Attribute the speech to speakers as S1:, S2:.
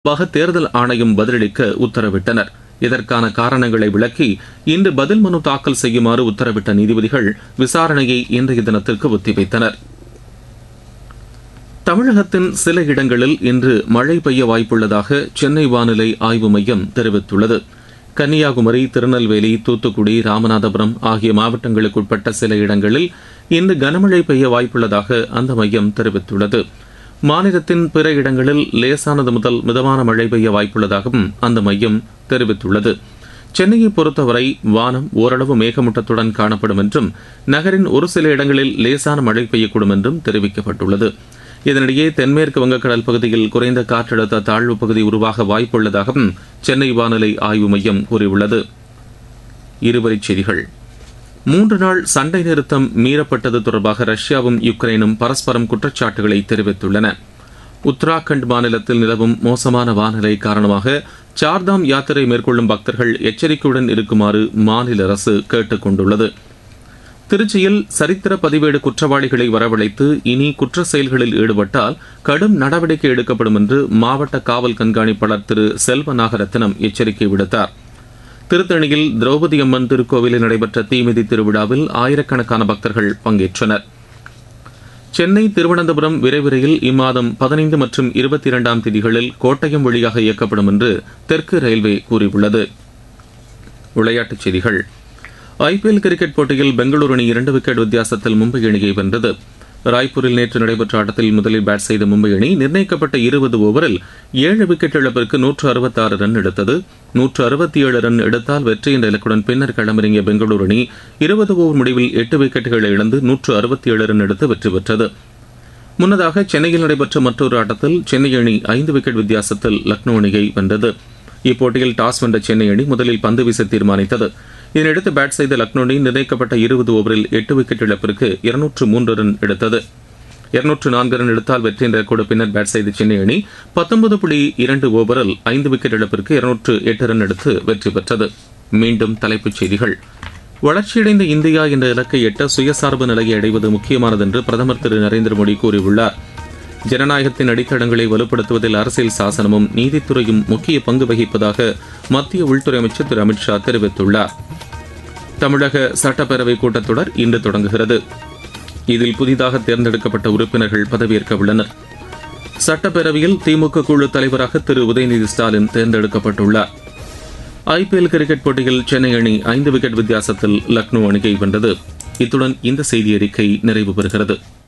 S1: தொடர்பாக தேர்தல் ஆணையம் பதிலளிக்க உத்தரவிட்டனர் இதற்கான காரணங்களை விளக்கி இன்று பதில் மனு தாக்கல் செய்யுமாறு உத்தரவிட்ட நீதிபதிகள் விசாரணையை இன்றைய தினத்திற்கு ஒத்திவைத்தனர் தமிழகத்தின் சில இடங்களில் இன்று மழை பெய்ய வாய்ப்புள்ளதாக சென்னை வானிலை ஆய்வு மையம் தெரிவித்துள்ளது கன்னியாகுமரி திருநெல்வேலி தூத்துக்குடி ராமநாதபுரம் ஆகிய மாவட்டங்களுக்குட்பட்ட சில இடங்களில் இன்று கனமழை பெய்ய வாய்ப்புள்ளதாக அந்த மையம் தெரிவித்துள்ளது மாநிலத்தின் பிற இடங்களில் லேசானது முதல் மிதமான மழை பெய்ய வாய்ப்புள்ளதாகவும் அந்த மையம் தெரிவித்துள்ளது சென்னையை பொறுத்தவரை வானம் ஓரளவு மேகமூட்டத்துடன் காணப்படும் என்றும் நகரின் ஒரு சில இடங்களில் லேசான மழை பெய்யக்கூடும் என்றும் தெரிவிக்கப்பட்டுள்ளது இதனிடையே தென்மேற்கு வங்கக்கடல் பகுதியில் குறைந்த காற்றழுத்த தாழ்வு பகுதி உருவாக வாய்ப்புள்ளதாகவும் சென்னை வானிலை ஆய்வு மையம் கூறியுள்ளது இருவரிச் செய்திகள் மூன்று நாள் சண்டை நிறுத்தம் மீறப்பட்டது தொடர்பாக ரஷ்யாவும் யுக்ரைனும் பரஸ்பரம் குற்றச்சாட்டுகளை தெரிவித்துள்ளன உத்தராகண்ட் மாநிலத்தில் நிலவும் மோசமான வானிலை காரணமாக சார்தாம் யாத்திரை மேற்கொள்ளும் பக்தர்கள் எச்சரிக்கையுடன் இருக்குமாறு மாநில அரசு கேட்டுக் கொண்டுள்ளது திருச்சியில் சரித்திர பதிவேடு குற்றவாளிகளை வரவழைத்து இனி குற்ற செயல்களில் ஈடுபட்டால் கடும் நடவடிக்கை எடுக்கப்படும் என்று மாவட்ட காவல் கண்காணிப்பாளர் திரு செல்வ நாகரத்னம் எச்சரிக்கை விடுத்தார் திருத்தணியில் திரௌபதி அம்மன் திருக்கோவிலில் நடைபெற்ற தீமிதி திருவிழாவில் ஆயிரக்கணக்கான பக்தர்கள் பங்கேற்றனர் சென்னை திருவனந்தபுரம் விரைவு ரயில் இம்மாதம் பதினைந்து மற்றும் இருபத்தி இரண்டாம் தேதிகளில் கோட்டயம் வழியாக இயக்கப்படும் என்று தெற்கு ரயில்வே கூறியுள்ளது விளையாட்டுச் செய்திகள் ஐபிஎல் கிரிக்கெட் போட்டியில் பெங்களூரு அணி இரண்டு விக்கெட் வித்தியாசத்தில் மும்பை அணியை வென்றது ராய்ப்பூரில் நேற்று நடைபெற்ற ஆட்டத்தில் முதலில் பேட் செய்த மும்பை அணி நிர்ணயிக்கப்பட்ட இருபது ஓவரில் ஏழு விக்கெட் இழப்பிற்கு நூற்று அறுபத்தாறு ரன் எடுத்தது நூற்று அறுபத்தி ஏழு ரன் எடுத்தால் வெற்றி என்ற இலக்குடன் பின்னர் களமிறங்கிய பெங்களூரு அணி இருபது ஓவர் முடிவில் எட்டு விக்கெட்டுகளை இழந்து நூற்று அறுபத்தி ஏழு ரன் எடுத்து வெற்றி பெற்றது முன்னதாக சென்னையில் நடைபெற்ற மற்றொரு ஆட்டத்தில் சென்னை அணி ஐந்து விக்கெட் வித்தியாசத்தில் லக்னோ அணியை வென்றது இப்போட்டியில் டாஸ் வென்ற சென்னை அணி முதலில் பந்து வீச தீர்மானித்தது இதனையடுத்து பேட் செய்த லக்னோ அணி நிர்ணயிக்கப்பட்ட இருபது ஓவரில் எட்டு விக்கெட் இழப்பிற்கு இருநூற்று மூன்று ரன் எடுத்தது இருநூற்று நான்கு ரன் எடுத்தால் வெற்றி என்ற கூட பின்னர் பேட் செய்த சென்னை அணி பத்தொன்பது புள்ளி இரண்டு ஓவரில் ஐந்து விக்கெட் இழப்பிற்கு இருநூற்று எட்டு ரன் எடுத்து வெற்றி பெற்றது மீண்டும் தலைப்புச் செய்திகள் வளர்ச்சியடைந்த இந்தியா என்ற இலக்கை எட்ட சுயசார்பு நிலையை அடைவது முக்கியமானது என்று பிரதமர் திரு நரேந்திர மோடி கூறியுள்ளார் ஜனநாயகத்தின் அடித்தடங்களை வலுப்படுத்துவதில் அரசியல் சாசனமும் நீதித்துறையும் முக்கிய பங்கு வகிப்பதாக மத்திய உள்துறை அமைச்சர் திரு அமித்ஷா தெரிவித்துள்ளார் தமிழக சட்டப்பேரவை கூட்டத்தொடர் இன்று தொடங்குகிறது இதில் புதிதாக தேர்ந்தெடுக்கப்பட்ட உறுப்பினர்கள் பதவியேற்க உள்ளனர் சட்டப்பேரவையில் திமுக குழு தலைவராக திரு உதயநிதி ஸ்டாலின் தேர்ந்தெடுக்கப்பட்டுள்ளார் ஐபிஎல் கிரிக்கெட் போட்டியில் சென்னை அணி ஐந்து விக்கெட் வித்தியாசத்தில் லக்னோ அணியை வென்றது இத்துடன் இந்த செய்தி அறிக்கை நிறைவு பெறுகிறது